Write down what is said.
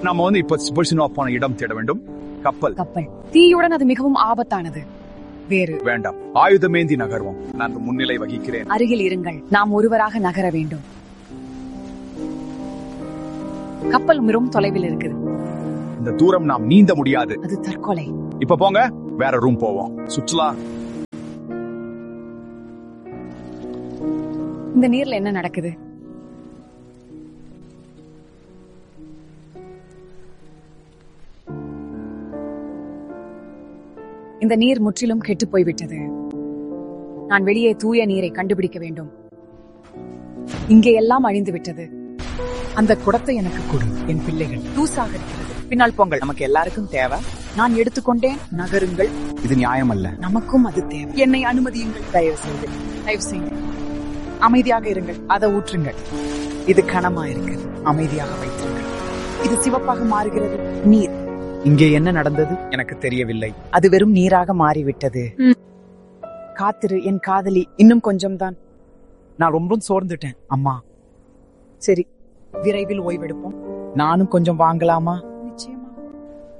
நாம வந்து இப்ப புல்சினோ போன இடம் தேட வேண்டும் கப்பல் கப்பல் தீயுடன் அது மிகவும் ஆபத்தானது வேறு வேண்டாம் ஆயுதமேந்தி நகர்வோம் நான் முன்னிலை வகிக்கிறேன் அருகில் இருங்கள் நாம் ஒருவராக நகர வேண்டும் கப்பல் மிகவும் தொலைவில் இருக்குது இந்த தூரம் நாம் நீந்த முடியாது அது தற்கொலை இப்ப போங்க வேற ரூம் போவோம் சுற்றுலா இந்த நீர்ல என்ன நடக்குது இந்த நீர் முற்றிலும் கெட்டு போய்விட்டது நான் வெளியே தூய நீரை கண்டுபிடிக்க வேண்டும் இங்கே எல்லாம் அழிந்து விட்டது அந்த குடத்தை எனக்கு கொடு என் பிள்ளைகள் தூசாக இருக்கிறது பின்னால் போங்கள் நமக்கு எல்லாருக்கும் தேவை நான் எடுத்துக்கொண்டேன் நகருங்கள் இது நியாயம் அல்ல நமக்கும் அது தேவை என்னை அனுமதியுங்கள் தயவு செய்து தயவு செய்து அமைதியாக இருங்கள் அதை ஊற்றுங்கள் இது கனமா இருக்கு அமைதியாக வைத்திருங்கள் இது சிவப்பாக மாறுகிறது நீர் இங்கே என்ன நடந்தது எனக்கு தெரியவில்லை அது வெறும் நீராக மாறிவிட்டது ம். காத்திரு என் காதலி இன்னும் கொஞ்சம் தான் நான் ரொம்ப சோர்ந்துட்டேன் அம்மா சரி விரைவில் ஓய்வெடுப்போம் நானும் கொஞ்சம் வாங்கலாமா